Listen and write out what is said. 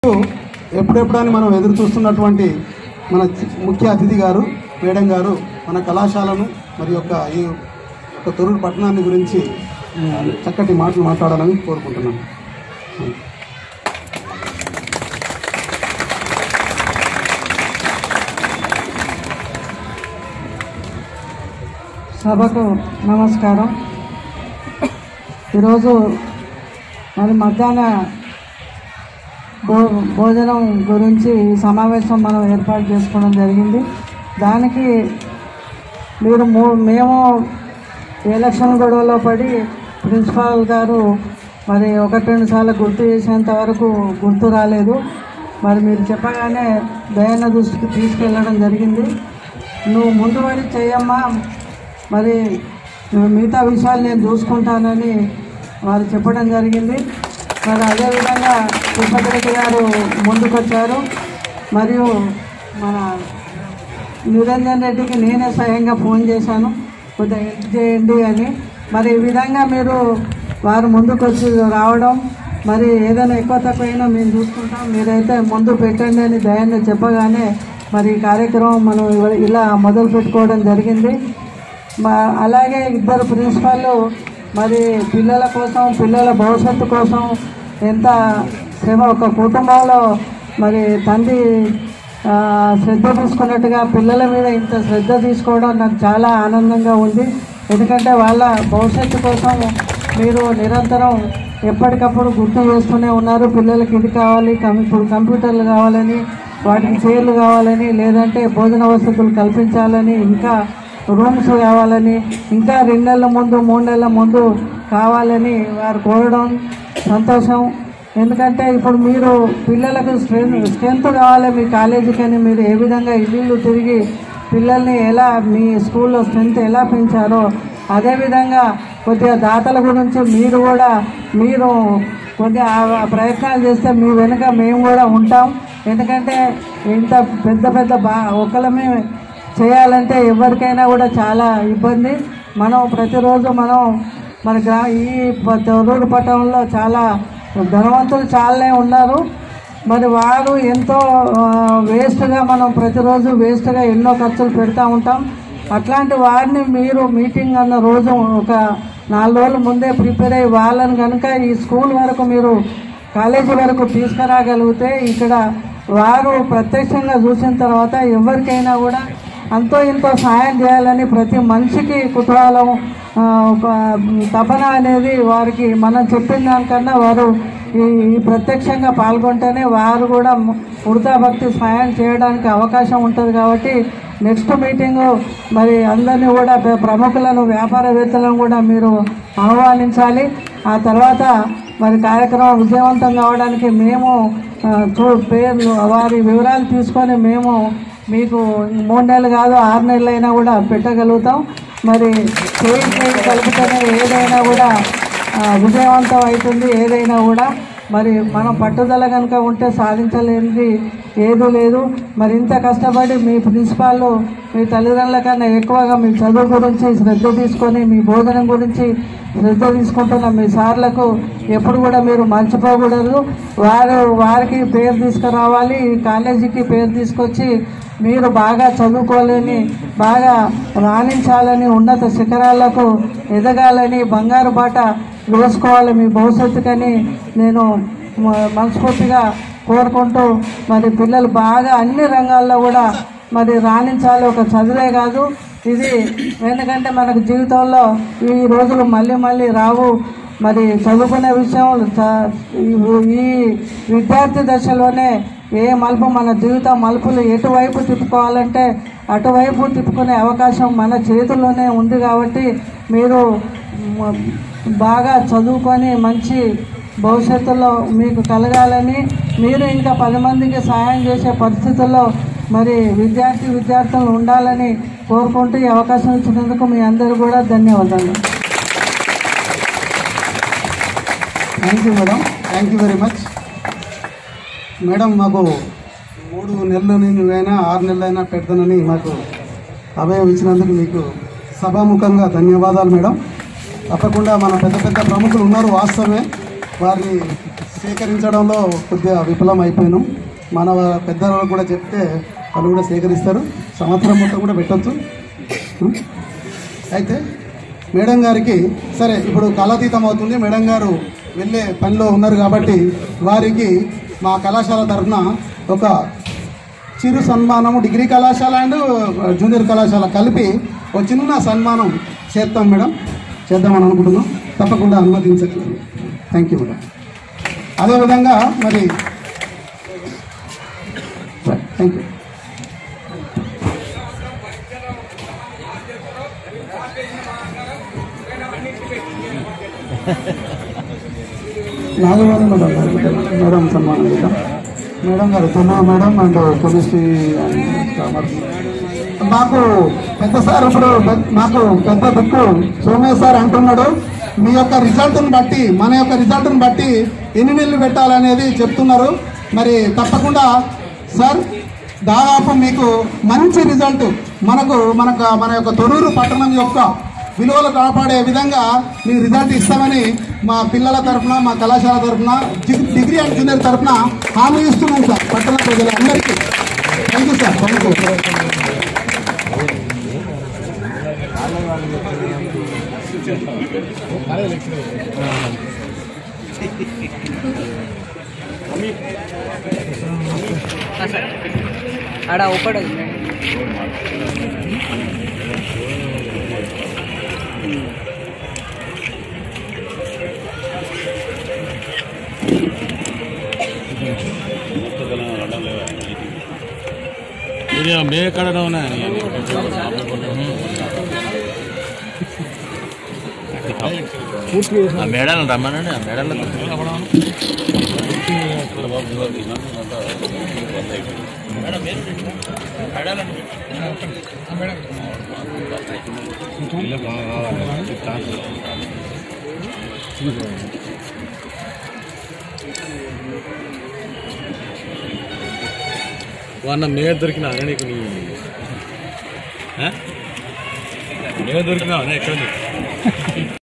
ఎప్పుడెప్పుడని మనం ఎదురు చూస్తున్నటువంటి మన చి- ముఖ్య అతిథి గారు మేడం గారు మన కళాశాలను మరి యొక్క ఈ యొక్క తొరూరు పట్టణాన్ని గురించి ఆ, చక్కటి మాటలు మాట్లాడాలని కోరుకుంటున్నాను సభకు నమస్కారం ఈరోజు మరి మధ్యాహ్న భో భోజనం గురించి ఈ సమావేశం మనం ఏర్పాటు చేసుకోవడం జరిగింది దానికి మీరు మూ మేము ఎలక్షన్ గొడవలో పడి ప్రిన్సిపాల్ గారు మరి ఒకటి రెండు సార్లు గుర్తు చేసేంత వరకు గుర్తు రాలేదు మరి మీరు చెప్పగానే దయాన దృష్టికి తీసుకెళ్ళడం జరిగింది నువ్వు ముందు పడి చెయ్యమ్మా మరి మిగతా విషయాలు నేను చూసుకుంటానని వారు చెప్పడం జరిగింది మరి అదేవిధంగా తిరుపతి రెడ్డి గారు ముందుకొచ్చారు మరియు మన నిరంజన్ రెడ్డికి నేనే స్వయంగా ఫోన్ చేశాను కొద్దిగా హెల్ప్ చేయండి అని మరి ఈ విధంగా మీరు వారు ముందుకు వచ్చి రావడం మరి ఏదైనా ఎక్కువ తక్కువైనా మేము చూసుకుంటాం మీరైతే ముందు పెట్టండి అని దయాన్ని చెప్పగానే మరి ఈ కార్యక్రమం మనం ఇవ- ఇలా మొదలు పెట్టుకోవడం జరిగింది మా అలాగే ఇద్దరు ప్రిన్సిపాల్ మరి పిల్లల కోసం పిల్లల భవిష్యత్తు కోసం ఎంత శ్రమ ఒక కుటుంబంలో మరి తండ్రి ఆ, శ్రద్ధ తీసుకున్నట్టుగా పిల్లల మీద ఇంత శ్రద్ధ తీసుకోవడం నాకు చాలా ఆనందంగా ఉంది ఎందుకంటే వాళ్ళ భవిష్యత్తు కోసం మీరు నిరంతరం ఎప్పటికప్పుడు గుర్తు చేస్తూనే ఉన్నారు పిల్లలకి ఇది కావాలి కం- ఇప్పుడు కంప్యూటర్లు కావాలని వాటికి చైర్లు కావాలని లేదంటే భోజన వసతులు కల్పించాలని ఇంకా రూమ్స్ కావాలని ఇంకా రెండు నెలల ముందు మూడు నెలల ముందు కావాలని వారు కోరడం సంతోషం ఎందుకంటే ఇప్పుడు మీరు పిల్లలకు స్ట్రెంత్ స్ట్రెంత్ కావాలి మీ కాలేజీకి అని మీరు ఏ విధంగా ఇల్లు తిరిగి పిల్లల్ని ఎలా మీ స్కూల్లో స్ట్రెంత్ ఎలా పెంచారో అదేవిధంగా కొద్దిగా దాతల గురించి మీరు కూడా మీరు కొద్దిగా ఆ ప్రయత్నాలు చేస్తే మీ వెనుక మేము కూడా ఉంటాం ఎందుకంటే ఇంత పెద్ద పెద్ద బా ఒకళ్ళమే చేయాలంటే ఎవరికైనా కూడా చాలా ఇబ్బంది మనం ప్రతిరోజు మనం మన గ్రా ఈ ప- తొర్రూరు పట్టణంలో చాలా ధనవంతులు చాలానే ఉన్నారు మరి వారు ఎంతో ఆ, వేస్ట్గా మనం ప్రతిరోజు వేస్ట్గా ఎన్నో ఖర్చులు పెడతా ఉంటాం అట్లాంటి వారిని మీరు మీటింగ్ అన్న రోజు ఒక నాలుగు రోజుల ముందే ప్రిపేర్ అయ్యి వాళ్ళని కనుక ఈ స్కూల్ వరకు మీరు కాలేజీ వరకు తీసుకురాగలిగితే ఇక్కడ వారు ప్రత్యక్షంగా చూసిన తర్వాత ఎవరికైనా కూడా అంతో ఇంతో సాయం చేయాలని ప్రతి మనిషికి కుతూహలం ఆ, ఒక తపన అనేది వారికి మనం చెప్పిన దానికన్నా వారు ఈ ఈ ప్రత్యక్షంగా పాల్గొంటేనే వారు కూడా ఉడతా భక్తి సాయం చేయడానికి అవకాశం ఉంటుంది కాబట్టి నెక్స్ట్ మీటింగు మరి అందరినీ కూడా ప్ర- ప్రముఖులను వ్యాపారవేత్తలను కూడా మీరు ఆహ్వానించాలి ఆ తర్వాత మరి కార్యక్రమం విజయవంతం కావడానికి మేము ఆ, చూ పేర్లు వారి వివరాలు తీసుకొని మేము మీకు మూడు నెలలు కాదు ఆరు నెలలు అయినా కూడా పెట్టగలుగుతాం మరి చేయి చేయి కలిపితేనే ఏదైనా కూడా ఆ, విజయవంతం అవుతుంది ఏదైనా కూడా మరి మనం పట్టుదల కనుక ఉంటే సాధించలేనిది ఏదీ లేదు మరి ఇంత కష్టపడి మీ ప్రిన్సిపాల్ మీ తల్లిదండ్రుల కన్నా ఎక్కువగా మీ చదువు గురించి శ్రద్ధ తీసుకొని మీ భోజనం గురించి శ్రద్ధ తీసుకుంటున్న మీ సార్లకు ఎప్పుడు కూడా మీరు మర్చిపోకూడదు వారు వారికి పేరు తీసుకురావాలి ఈ కాలేజీకి పేరు తీసుకొచ్చి మీరు బాగా చదువుకోలేని బాగా రాణించాలని ఉన్నత శిఖరాలకు ఎదగాలని బంగారు బాట వేసుకోవాలి మీ భవిష్యత్తుకని నేను మ- మనస్ఫూర్తిగా కోరుకుంటూ మరి పిల్లలు బాగా అన్ని రంగాల్లో కూడా మరి రాణించాలి ఒక చదువే కాదు ఇది ఎందుకంటే మనకు జీవితంలో ఈ రోజులు మళ్ళీ మళ్ళీ రావు మరి చదువుకునే విషయం చ- ఈ- ఈ విద్యార్థి దశలోనే ఏ మలుపు మన జీవిత మలుపులు ఎటువైపు తిప్పుకోవాలంటే అటువైపు తిప్పుకునే అవకాశం మన చేతుల్లోనే ఉంది కాబట్టి మీరు మ- బాగా చదువుకొని మంచి భవిష్యత్తులో మీకు కలగాలని మీరు ఇంకా పది మందికి సహాయం చేసే పరిస్థితుల్లో మరి విద్యార్థి విద్యార్థులు ఉండాలని కోరుకుంటూ ఈ అవకాశం ఇచ్చినందుకు మీ అందరూ కూడా ధన్యవాదాలు thank you madam thank you very much madam మాకు మూడు నెలల నుండి ఆరు నెలలైనా పెడతానని మాకు అభయం ఇచ్చినందుకు మీకు సభాముఖంగా ధన్యవాదాలు మేడం తప్పకుండా మన పెద్ద పెద్ద ప్రముఖులు ఉన్నారు వాస్తవమే వారిని సేకరించడంలో కొద్దిగా విఫలం అయిపోయినాం మన పెద్దవాళ్ళు కూడా చెప్తే వాళ్ళు కూడా సేకరిస్తారు సంవత్సరం మొత్తం కూడా పెట్టొచ్చు అయితే మేడం గారికి సరే ఇప్పుడు కాలాతీతం అవుతుంది మేడం గారు వెళ్ళే పనిలో ఉన్నారు కాబట్టి వారికి మా కళాశాల తరఫున ఒక చిరు సన్మానము డిగ్రీ కళాశాల అండ్ జూనియర్ కళాశాల కలిపి ఒక చిన్న సన్మానం చేద్దాం మేడం చేద్దామని అనుకుంటున్నాం తప్పకుండా అనుమతించట్లేదు థ్యాంక్ యూ మేడం అదేవిధంగా మరి థ్యాంక్ యూ నాగవాణి మేడం గారు మేడం సన్మానం చేద్దాం మేడం గారు Telugu madam and chemistry and commerce మాకు పెద్ద సార్ ఇప్పుడు పెద్ద- మాకు పెద్ద దిక్కు సోమేశ్ సార్ అంటున్నాడు మీ యొక్క రిజల్ట్ని బట్టి మన యొక్క రిజల్ట్ని బట్టి ఎన్ని నెలలు పెట్టాలనేది చెప్తున్నారు మరి తప్పకుండా సార్ దాదాపు మీకు మంచి రిజల్ట్ మనకు మనకు మన యొక్క తొరూరు పట్టణం యొక్క విలువలు కాపాడే విధంగా మీ రిజల్ట్ ఇస్తామని మా పిల్లల తరఫున మా కళాశాల తరఫున డి- డిగ్రీ అండ్ జూనియర్ తరఫున హామీ ఇస్తున్నాం సార్ పట్టణ ప్రజలందరికీ thank you sir thank you ఆడ ఒప్పడు ఇది మే కడలో ఉన్నాయి ఆ మేడాలను రమ్మనండి ఆ మేడాలను వాన్న మే దొరికినా నీకు నీ మే దొరికినా ఎక్కడ నీకు